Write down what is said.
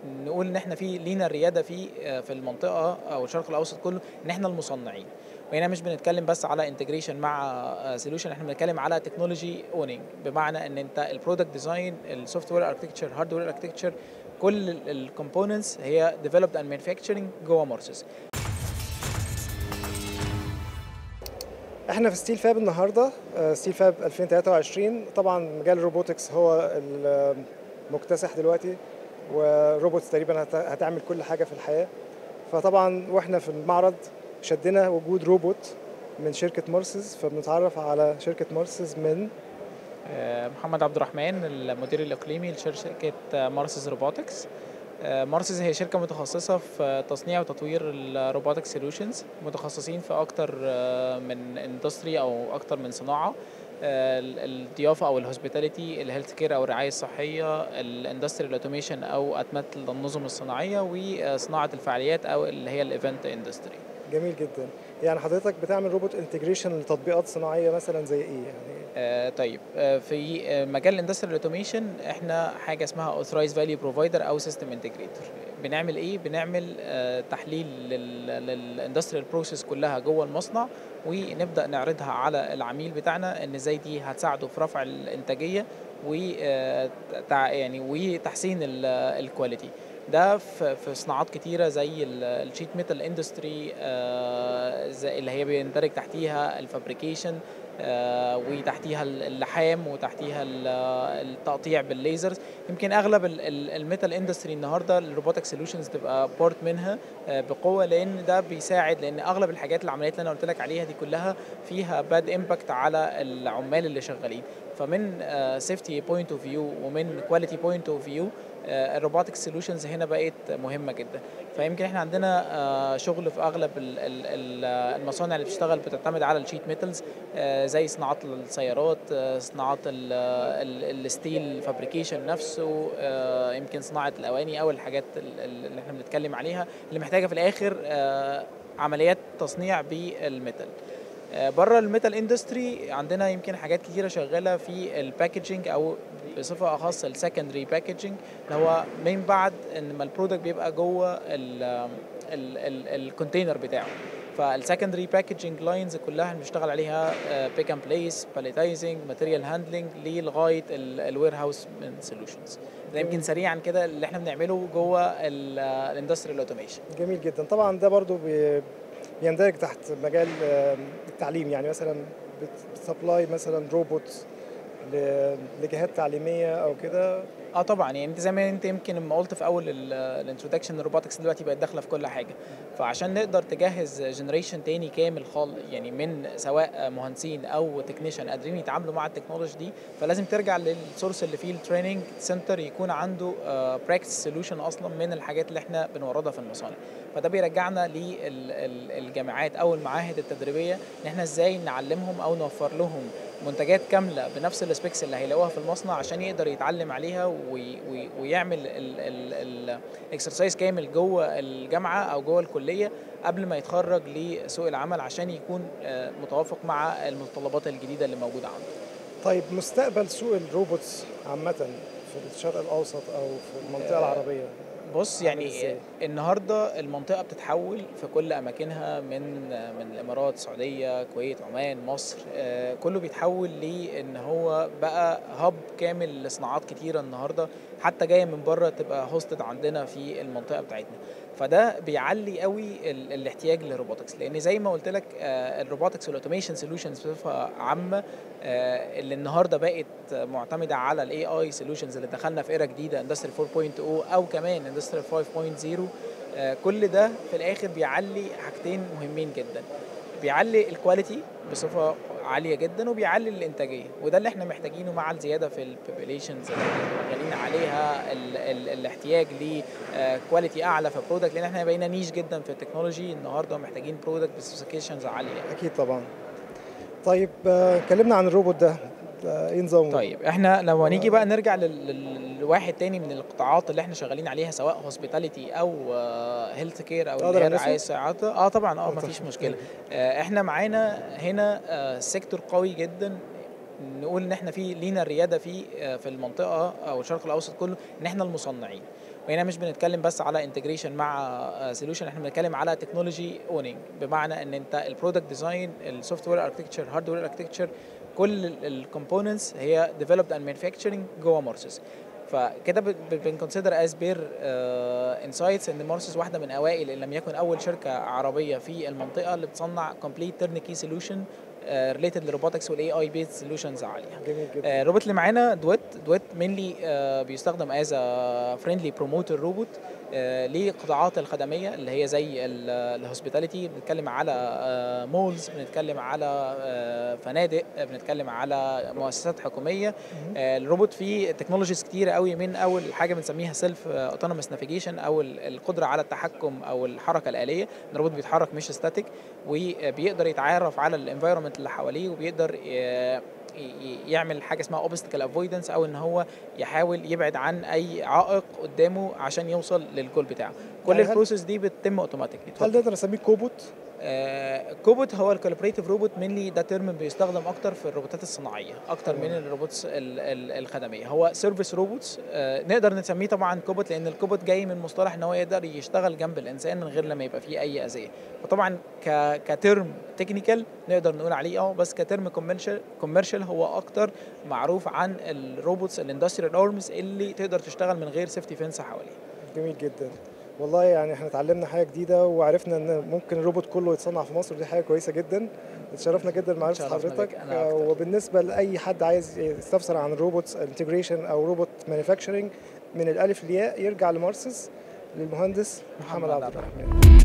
نقول ان احنا في لينا الرياده في في المنطقه او الشرق الاوسط كله ان احنا المصنعين وهنا مش بنتكلم بس على انتجريشن مع سوليوشن احنا بنتكلم على تكنولوجي اونينج بمعنى ان انت البرودكت ديزاين السوفت وير اركتكتشر هاردوير اركتكتشر كل الكومبوننتس هي ديفلوبد اند مانيفاكتشرنج جوه مارسس احنا في ستيل فاب النهارده ستيل فاب 2023 طبعا مجال الروبوتكس هو المكتسح دلوقتي وروبوتس تقريبا هتعمل كل حاجه في الحياه فطبعا واحنا في المعرض شدنا وجود روبوت من شركه مارسز فبنتعرف على شركه مارسز من محمد عبد الرحمن المدير الاقليمي لشركه مارسز روبوتكس مارسز هي شركة متخصصة في تصنيع وتطوير الروبوتك سوليوشنز متخصصين في أكتر من اندستري أو أكتر من صناعة الضيافة أو الهوسبيتاليتي الهيلث كير أو الرعاية الصحية الاندستريال اوتوميشن أو أتمة النظم الصناعية وصناعة الفعاليات أو اللي هي الايفنت اندستري جميل جدا يعني حضرتك بتعمل روبوت انتجريشن لتطبيقات صناعيه مثلا زي ايه يعني آه طيب آه في مجال الاندستريال اوتوميشن احنا حاجه اسمها اوثرايز فاليو بروفايدر او سيستم انتجريتور بنعمل ايه بنعمل آه تحليل للاندستريال بروسيس كلها جوه المصنع ونبدا نعرضها على العميل بتاعنا ان ازاي دي هتساعده في رفع الانتاجيه و يعني وتحسين الكواليتي ده في صناعات كتيرة زي الشيت ميتال اندستري اللي هي بيندرج تحتيها الفابريكيشن وتحتيها اللحام وتحتيها التقطيع بالليزرز يمكن اغلب الميتال اندستري النهارده الروبوتك سوليوشنز تبقى بارت منها بقوه لان ده بيساعد لان اغلب الحاجات العمليات اللي انا قلت لك عليها دي كلها فيها باد امباكت على العمال اللي شغالين فمن سيفتي بوينت اوف فيو ومن كواليتي بوينت اوف فيو الروبوتك سوليوشنز هنا بقت مهمه جدا فيمكن احنا عندنا شغل في اغلب المصانع اللي بتشتغل بتعتمد على الشيت ميتالز زي صناعات السيارات صناعات الستيل فابريكيشن نفسه يمكن صناعه الاواني او الحاجات اللي احنا بنتكلم عليها اللي محتاجه في الاخر عمليات تصنيع بالميتال بره الميتال اندستري عندنا يمكن حاجات كتيره شغاله في الباكجينج او بصفه اخص السكندري باكجينج اللي هو من بعد ان ما البرودكت بيبقى جوه الكونتينر بتاعه فالسكندري باكجينج لاينز كلها بنشتغل عليها بيك اند بليس باليتايزنج ماتيريال هاندلنج لغايه الوير هاوس من سوليوشنز ده يمكن سريعا كده اللي احنا بنعمله جوه الاندستريال اوتوميشن جميل جدا طبعا ده برضو بيندرج تحت مجال التعليم يعني مثلا بتسبلاي مثلا روبوت لجهات تعليميه او كده اه طبعا يعني انت زي ما انت يمكن لما قلت في اول الانترودكشن الروبوتكس دلوقتي بقت داخله في كل حاجه فعشان نقدر تجهز جنريشن تاني كامل خال يعني من سواء مهندسين او تكنيشن قادرين يتعاملوا مع التكنولوجي دي فلازم ترجع للسورس اللي فيه التريننج سنتر يكون عنده براكتس سوليوشن اصلا من الحاجات اللي احنا بنوردها في المصانع فده بيرجعنا للجامعات او المعاهد التدريبيه ان احنا ازاي نعلمهم او نوفر لهم منتجات كامله بنفس السبيكس اللي هيلاقوها في المصنع عشان يقدر يتعلم عليها وي وي ويعمل الاكسرسايز كامل جوه الجامعه او جوه الكليه قبل ما يتخرج لسوق العمل عشان يكون متوافق مع المتطلبات الجديده اللي موجوده عنده. طيب مستقبل سوق الروبوتس عامه في الشرق الاوسط او في المنطقه العربيه بص يعني النهارده المنطقه بتتحول في كل اماكنها من من الامارات السعوديه الكويت عمان مصر كله بيتحول لان هو بقى هب كامل لصناعات كتيره النهارده حتى جايه من بره تبقى هوستد عندنا في المنطقه بتاعتنا فده بيعلي قوي ال الاحتياج للروبوتكس لان زي ما قلت لك الروبوتكس والاوتوميشن سوليوشنز بصفه عامه اللي النهارده بقت معتمده على الاي اي سوليوشنز اللي دخلنا في ايرا جديده اندستري 4.0 او كمان اندستري 5.0 كل ده في الاخر بيعلي حاجتين مهمين جدا بيعلي الكواليتي بصفه عاليه جدا وبيعلي الانتاجيه وده اللي احنا محتاجينه مع الزياده في البوبيليشنز اللي شغالين عليها ال ال الاحتياج لكواليتي اعلى في برودكت لان احنا بقينا نيش جدا في التكنولوجي النهارده محتاجين برودكت بسبيسيفيكيشنز عاليه اكيد طبعا طيب اتكلمنا عن الروبوت ده ايه نظامه؟ طيب احنا لو هنيجي بقى نرجع لواحد تاني من القطاعات اللي احنا شغالين عليها سواء هوسبيتاليتي او هيلث كير او اللي هي رعايه الصحه اه طبعا اه مفيش مشكله آه احنا معانا هنا آه سيكتور قوي جدا نقول ان احنا في لينا الرياده فيه في المنطقه او الشرق الاوسط كله ان احنا المصنعين وهنا مش بنتكلم بس على انتجريشن مع سوليوشن احنا بنتكلم على تكنولوجي اونينج بمعنى ان انت البرودكت ديزاين السوفت وير اركتكتشر هاردوير اركتكتشر كل الكومبوننتس هي ديفلوبد اند مانيفاكتشرنج جوه مارسس فكده بنكونسيدر از بير انسايتس ان مارسس واحده من اوائل ان لم يكن اول شركه عربيه في المنطقه اللي بتصنع كومبليت ترنكي سوليوشن ريليتد للروبوتكس والاي اي بيست سوليوشنز عليها جميل جدا الروبوت اللي معانا دويت دويت مينلي بيستخدم از فريندلي بروموتر روبوت للقطاعات الخدميه اللي هي زي الهوسبيتاليتي بنتكلم على مولز بنتكلم على فنادق بنتكلم على مؤسسات حكوميه الروبوت فيه تكنولوجيز كتيره قوي من اول حاجه بنسميها سيلف اوتونوموس نافيجيشن او القدره على التحكم او الحركه الاليه الروبوت بيتحرك مش ستاتيك وبيقدر يتعرف على الانفايرمنت اللي حواليه وبيقدر يعمل حاجه اسمها اوبستكل افويدنس او ان هو يحاول يبعد عن اي عائق قدامه عشان يوصل للجول بتاعه كل يعني هل- البروسيس دي بتتم اوتوماتيك هل نقدر نسميه كوبوت؟ آه، كوبوت هو الكولابريتيف روبوت مينلي ده ترم بيستخدم اكتر في الروبوتات الصناعيه اكتر من تمام. الروبوتس ال- ال- الخدميه هو سيرفيس روبوتس آه، نقدر نسميه طبعا كوبوت لان الكوبوت جاي من مصطلح ان هو يقدر يشتغل جنب الانسان من غير لما يبقى فيه اي اذيه فطبعا ك كترم تكنيكال نقدر نقول عليه اه بس كترم كوميرشال كوميرشال هو اكتر معروف عن الروبوتس الاندستريال ارمز اللي تقدر تشتغل من غير سيفتي فينس حواليه جميل جدا والله يعني احنا اتعلمنا حاجه جديده وعرفنا ان ممكن الروبوت كله يتصنع في مصر ودي حاجه كويسه جدا اتشرفنا جدا بمعرفه اتشرفنا حضرتك بك، أنا آه، أكتر. وبالنسبه لاي حد عايز يستفسر عن روبوتس انتجريشن او روبوت مانيفاكتشرنج من الالف للياء يرجع لمارسس للمهندس محمد محمد عبد عبد الرحمن